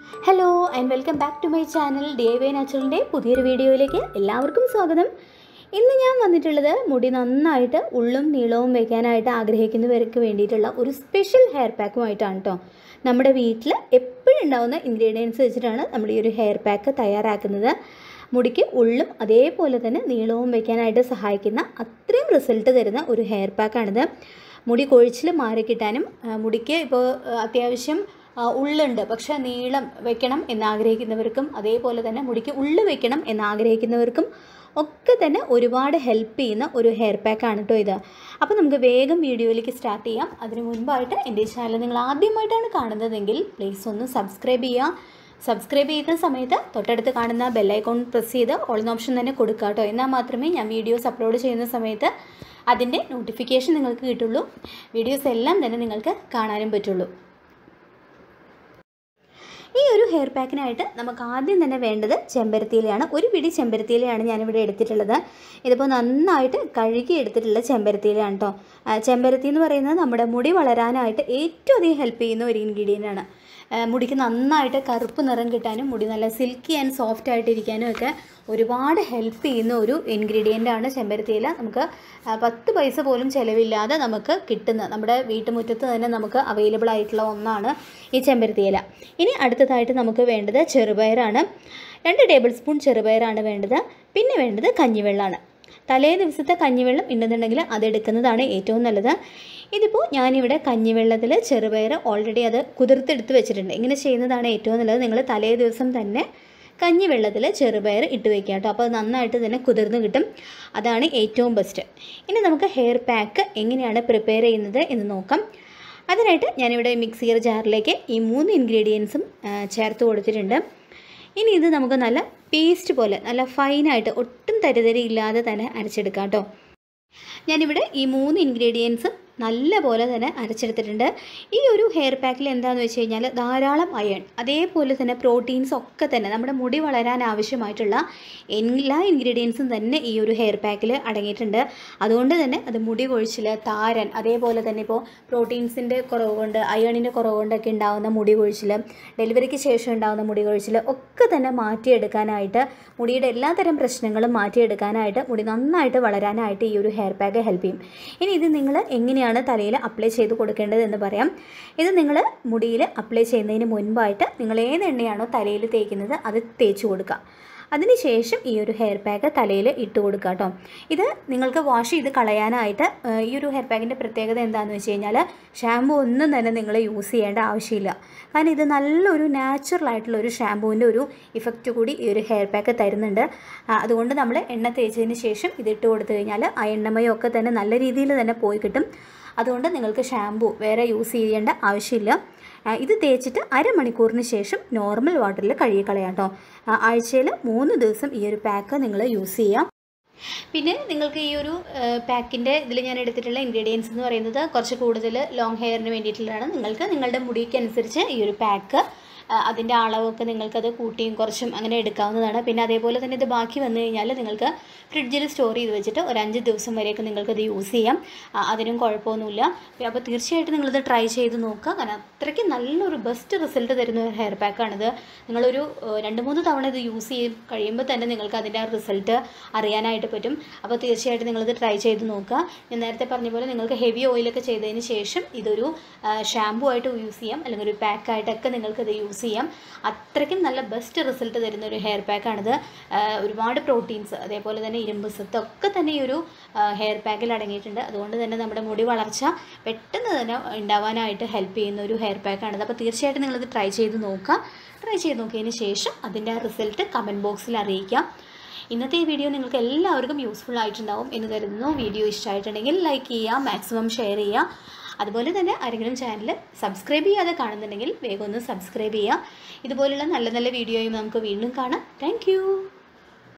hello and welcome back to my channel D I Y നാച്ചുറലിൻ്റെ പുതിയൊരു വീഡിയോയിലേക്ക് എല്ലാവർക്കും സ്വാഗതം ഇന്ന് ഞാൻ വന്നിട്ടുള്ളത് മുടി നന്നായിട്ട് ഉള്ളും നീളവും വയ്ക്കാനായിട്ട് ആഗ്രഹിക്കുന്നവർക്ക് വേണ്ടിയിട്ടുള്ള ഒരു സ്പെഷ്യൽ ഹെയർ പാക്കുമായിട്ടാണ് കേട്ടോ നമ്മുടെ വീട്ടിൽ എപ്പോഴും ഉണ്ടാവുന്ന ഇൻഗ്രീഡിയൻസ് വെച്ചിട്ടാണ് നമ്മൾ ഈ ഒരു ഹെയർ പാക്ക് തയ്യാറാക്കുന്നത് മുടിക്ക് ഉള്ളും അതേപോലെ തന്നെ നീളവും വയ്ക്കാനായിട്ട് സഹായിക്കുന്ന അത്രയും റിസൾട്ട് തരുന്ന ഒരു ഹെയർ പാക്കാണിത് മുടി കൊഴിച്ചിൽ മാറിക്കിട്ടാനും ആ, മുടിക്ക് ഇപ്പോൾ ആ, അത്യാവശ്യം ആ, ഉള്ളുണ്ട് പക്ഷേ നീളം വെക്കണം എന്നാഗ്രഹിക്കുന്നവർക്കും അതേപോലെ തന്നെ മുടിക്ക് ഉള്ളു വെക്കണം എന്നാഗ്രഹിക്കുന്നവർക്കും ഒക്കെ തന്നെ ഒരുപാട് ഹെൽപ്പ് ചെയ്യുന്ന ഒരു ഹെയർ പാക്കാണ് കേട്ടോ ഇത് അപ്പോൾ നമുക്ക് വേഗം വീഡിയോയിലേക്ക് സ്റ്റാർട്ട് ചെയ്യാം അതിന് മുൻപായിട്ട് എൻ്റെ ചാനൽ നിങ്ങൾ ആദ്യമായിട്ടാണ് കാണുന്നതെങ്കിൽ പ്ലീസ് ഒന്ന് സബ്സ്ക്രൈബ് ചെയ്യുക സബ്സ്ക്രൈബ് ചെയ്യുന്ന സമയത്ത് തൊട്ടടുത്ത് കാണുന്ന ബെല്ലൈക്കോൺ പ്രസ് ചെയ്ത് ഓൾ ഓപ്ഷൻ തന്നെ കൊടുക്കുക കേട്ടോ എന്നാൽ മാത്രമേ ഞാൻ വീഡിയോസ് അപ്ലോഡ് ചെയ്യുന്ന സമയത്ത് അതിൻ്റെ നോട്ടിഫിക്കേഷൻ നിങ്ങൾക്ക് കിട്ടുള്ളൂ വീഡിയോസ് എല്ലാം തന്നെ നിങ്ങൾക്ക് കാണാനും പറ്റുള്ളൂ ഈ ഒരു ഹെയർ പാക്കിനായിട്ട് നമുക്ക് ആദ്യം തന്നെ വേണ്ടത് ചെമ്പരത്തിയിലയാണ് ഒരു പിടി ചെമ്പരത്തിയിലയാണ് ഞാനിവിടെ എടുത്തിട്ടുള്ളത് ഇതിപ്പോൾ നന്നായിട്ട് കഴുകി എടുത്തിട്ടുള്ള ചെമ്പരത്തിയിലയാണ് കേട്ടോ ആ, ചെമ്പരത്തി എന്ന് പറയുന്നത് നമ്മുടെ മുടി വളരാനായിട്ട് ഏറ്റവും അധികം ഹെൽപ്പ് ചെയ്യുന്ന ഒരു ഇൻഗ്രീഡിയൻ്റ് ആണ് ആ, മുടിക്ക് നന്നായിട്ട് കറുപ്പ് നിറം കിട്ടാനും മുടി നല്ല സിൽക്കി ആൻഡ് സോഫ്റ്റ് ആയിട്ട് ഇരിക്കാനും ഒക്കെ ഒരുപാട് ഹെൽപ്പ് ചെയ്യുന്ന ഒരു ഇൻഗ്രീഡിയൻ്റ് ആണ് ചെമ്പരത്തിയില നമുക്ക് ആ, പത്ത് പൈസ പോലും ചിലവില്ലാതെ നമുക്ക് കിട്ടുന്ന നമ്മുടെ വീട്ടുമുറ്റത്ത് തന്നെ നമുക്ക് അവൈലബിൾ ആയിട്ടുള്ള ഒന്നാണ് ഈ ചെമ്പരത്തിയില ഇനി അടുത്തതായിട്ട് നമുക്ക് വേണ്ടത് ചെറുപയറാണ് രണ്ട് ടേബിൾ സ്പൂൺ ചെറുപയറാണ് വേണ്ടത് പിന്നെ വേണ്ടത് കഞ്ഞിവെള്ളമാണ് തലേ ദിവസത്തെ കഞ്ഞിവെള്ളം ഉണ്ടെന്നുണ്ടെങ്കിൽ അതെടുക്കുന്നതാണ് ഏറ്റവും നല്ലത് ഇതിപ്പോൾ ഞാനിവിടെ കഞ്ഞിവെള്ളത്തിൽ ചെറുപയർ ഓൾറെഡി അത് കുതിർത്തെടുത്ത് വെച്ചിട്ടുണ്ട് ഇങ്ങനെ ചെയ്യുന്നതാണ് ഏറ്റവും നല്ലത് നിങ്ങൾ തലേ ദിവസം തന്നെ കഞ്ഞിവെള്ളത്തിൽ ചെറുപയർ ഇട്ട് വെക്കുക കേട്ടോ അപ്പോൾ അത് നന്നായിട്ട് തന്നെ കുതിർന്ന് കിട്ടും അതാണ് ഏറ്റവും ബെസ്റ്റ് ഇനി നമുക്ക് ഹെയർ പാക്ക് എങ്ങനെയാണ് പ്രിപ്പയർ ചെയ്യുന്നത് എന്ന് നോക്കാം അതിനായിട്ട് ഞാനിവിടെ മിക്സിയർ ജാറിലേക്ക് ഈ മൂന്ന് ഇൻഗ്രീഡിയൻസും ചേർത്ത് കൊടുത്തിട്ടുണ്ട് ഇനി ഇത് നമുക്ക് നല്ല പേസ്റ്റ് പോലെ നല്ല ഫൈനായിട്ട് ഒട്ടും തരിതരി ഇല്ലാതെ തന്നെ അരച്ചെടുക്കാം കേട്ടോ ഞാനിവിടെ ഈ മൂന്ന് ഇൻഗ്രീഡിയൻസും നല്ല പോലെ തന്നെ അരച്ചെടുത്തിട്ടുണ്ട് ഈ ഒരു ഹെയർ പാക്കിൽ എന്താണെന്ന് വെച്ച് കഴിഞ്ഞാൽ ധാരാളം അയൺ അതേപോലെ തന്നെ പ്രോട്ടീൻസ് ഒക്കെ തന്നെ നമ്മുടെ മുടി വളരാൻ ആവശ്യമായിട്ടുള്ള എല്ലാ ഇൻഗ്രീഡിയൻസും തന്നെ ഈ ഒരു ഹെയർ പാക്കിൽ അടങ്ങിയിട്ടുണ്ട് അതുകൊണ്ട് തന്നെ അത് മുടി കൊഴിച്ചിൽ താരൻ അതേപോലെ തന്നെ ഇപ്പോൾ പ്രോട്ടീൻസിൻ്റെ കുറവ് കൊണ്ട് അയണിൻ്റെ കുറവ് കൊണ്ടൊക്കെ ഉണ്ടാകുന്ന മുടി കൊഴിച്ചിൽ ഡെലിവറിക്ക് ശേഷം ഉണ്ടാകുന്ന മുടി കൊഴിച്ചിൽ ഒക്കെ തന്നെ മാറ്റിയെടുക്കാനായിട്ട് മുടിയുടെ എല്ലാതരം പ്രശ്നങ്ങളും മാറ്റിയെടുക്കാനായിട്ട് മുടി നന്നായിട്ട് വളരാനായിട്ട് ഈ ഒരു ഹെയർ പാക്ക് ഹെൽപ്പ് ചെയ്യും ഇനി ഇത് നിങ്ങൾ എങ്ങനെയാണ് തലയിൽ അപ്ലൈ ചെയ്ത് കൊടുക്കേണ്ടത് എന്ന് പറയാം ഇത് നിങ്ങൾ മുടിയിൽ അപ്ലൈ ചെയ്യുന്നതിന് മുൻപായിട്ട് നിങ്ങൾ ഏത് എണ്ണയാണോ തലയിൽ തേക്കുന്നത് അത് തേച്ച് കൊടുക്കുക അതിനുശേഷം ഈ ഒരു ഹെയർ പാക്ക് തലയിൽ ഇട്ട് കൊടുക്കുക കേട്ടോ ഇത് നിങ്ങൾക്ക് വാഷ് ചെയ്ത് കളയാനായിട്ട് ആ, ഈ ഒരു ഹെയർ പാക്കിൻ്റെ പ്രത്യേകത എന്താണെന്ന് വെച്ച് കഴിഞ്ഞാൽ ഷാമ്പു ഒന്നും തന്നെ നിങ്ങൾ യൂസ് ചെയ്യേണ്ട ആവശ്യമില്ല കാരണം ഇത് നല്ലൊരു നാച്ചുറൽ ആയിട്ടുള്ള ഒരു ഷാമ്പൂവിൻ്റെ ഒരു ഇഫക്റ്റ് കൂടി ഈ ഒരു ഹെയർ പാക്ക് തരുന്നുണ്ട് ആ, അതുകൊണ്ട് നമ്മൾ എണ്ണ തേച്ചതിന് ശേഷം ഇത് ഇട്ട് കൊടുത്തു കഴിഞ്ഞാൽ ആ എണ്ണമയം ഒക്കെ തന്നെ നല്ല രീതിയിൽ തന്നെ പോയി കിട്ടും അതുകൊണ്ട് നിങ്ങൾക്ക് ഷാമ്പു വേറെ യൂസ് ചെയ്യേണ്ട ആവശ്യമില്ല ആ, ഇത് തേച്ചിട്ട് അരമണിക്കൂറിന് ശേഷം നോർമൽ വാട്ടറിൽ കഴുകി കളയാം കേട്ടോ ആഴ്ചയിൽ മൂന്ന് ദിവസം ഈ ഒരു പാക്ക് നിങ്ങൾ യൂസ് ചെയ്യാം പിന്നെ നിങ്ങൾക്ക് ഈ ഒരു പാക്കിൻ്റെ ഇതിൽ ഞാൻ എടുത്തിട്ടുള്ള ഇൻഗ്രീഡിയൻസ് എന്ന് പറയുന്നത് കുറച്ച് കൂടുതൽ ലോങ് ഹെയറിന് വേണ്ടിയിട്ടുള്ളതാണ് നിങ്ങൾക്ക് നിങ്ങളുടെ മുടിക്ക് അനുസരിച്ച് ഈ ഒരു പാക്ക് അതിൻ്റെ അളവൊക്കെ നിങ്ങൾക്കത് കൂട്ടിയും കുറച്ചും അങ്ങനെ എടുക്കാവുന്നതാണ് പിന്നെ അതേപോലെ തന്നെ ഇത് ബാക്കി വന്നു കഴിഞ്ഞാൽ നിങ്ങൾക്ക് ഫ്രിഡ്ജിൽ സ്റ്റോർ ചെയ്ത് വെച്ചിട്ട് ഒരു അഞ്ച് ദിവസം വരെയൊക്കെ നിങ്ങൾക്കത് യൂസ് ചെയ്യാം ആ, അതിനും കുഴപ്പമൊന്നുമില്ല അപ്പോൾ തീർച്ചയായിട്ടും നിങ്ങളിത് ട്രൈ ചെയ്ത് നോക്കുക കാരണം അത്രയ്ക്ക് നല്ലൊരു ബെസ്റ്റ് റിസൾട്ട് തരുന്ന ഒരു ഹെയർ പാക്കാണിത് നിങ്ങളൊരു ഏഹ്, രണ്ട് മൂന്ന് തവണ ഇത് യൂസ് ചെയ്ത് കഴിയുമ്പോൾ തന്നെ നിങ്ങൾക്ക് അതിൻ്റെ ആ റിസൾട്ട് അറിയാനായിട്ട് പറ്റും അപ്പോൾ തീർച്ചയായിട്ടും നിങ്ങളിത് ട്രൈ ചെയ്ത് നോക്കുക ഞാൻ നേരത്തെ പറഞ്ഞ പോലെ നിങ്ങൾക്ക് ഹെവി ഓയിലൊക്കെ ചെയ്തതിന് ശേഷം ഇതൊരു ഷാമ്പു ആയിട്ട് യൂസ് ചെയ്യാം അല്ലെങ്കിൽ ഒരു പാക്കായിട്ടൊക്കെ നിങ്ങൾക്കിത് യൂസ് ചെയ്യാം അത്രയ്ക്കും നല്ല ബെസ്റ്റ് റിസൾട്ട് തരുന്ന ഒരു ഹെയർ പാക്കാണിത് ഒരുപാട് പ്രോട്ടീൻസ് അതേപോലെ തന്നെ ഇരുമ്പ് സത്ത് ഒക്കെ തന്നെ ഈ ഒരു ഹെയർ പാക്കിൽ അടങ്ങിയിട്ടുണ്ട് അതുകൊണ്ട് തന്നെ നമ്മുടെ മുടി വളർച്ച പെട്ടെന്ന് തന്നെ ഉണ്ടാവാനായിട്ട് ഹെൽപ്പ് ചെയ്യുന്ന ഒരു ഹെയർ പാക്കാണിത് അപ്പോൾ തീർച്ചയായിട്ടും നിങ്ങളിത് ട്രൈ ചെയ്ത് നോക്കുക ട്രൈ ചെയ്ത് നോക്കിയതിന് ശേഷം അതിൻ്റെ റിസൾട്ട് കമൻറ്റ് ബോക്സിൽ അറിയിക്കാം ഇന്നത്തെ ഈ വീഡിയോ നിങ്ങൾക്ക് എല്ലാവർക്കും യൂസ്ഫുൾ ആയിട്ടുണ്ടാവും എന്ന് കരുതുന്നു വീഡിയോ ഇഷ്ടമായിട്ടുണ്ടെങ്കിൽ ലൈക്ക് ചെയ്യുക മാക്സിമം ഷെയർ ചെയ്യുക അതുപോലെ തന്നെ ആരെങ്കിലും ചാനൽ സബ്സ്ക്രൈബ് ചെയ്യാതെ കാണുന്നുണ്ടെങ്കിൽ വേഗം ഒന്ന് സബ്സ്ക്രൈബ് ചെയ്യുക ഇതുപോലുള്ള നല്ല നല്ല വീഡിയോയും നമുക്ക് വീണ്ടും കാണാം താങ്ക്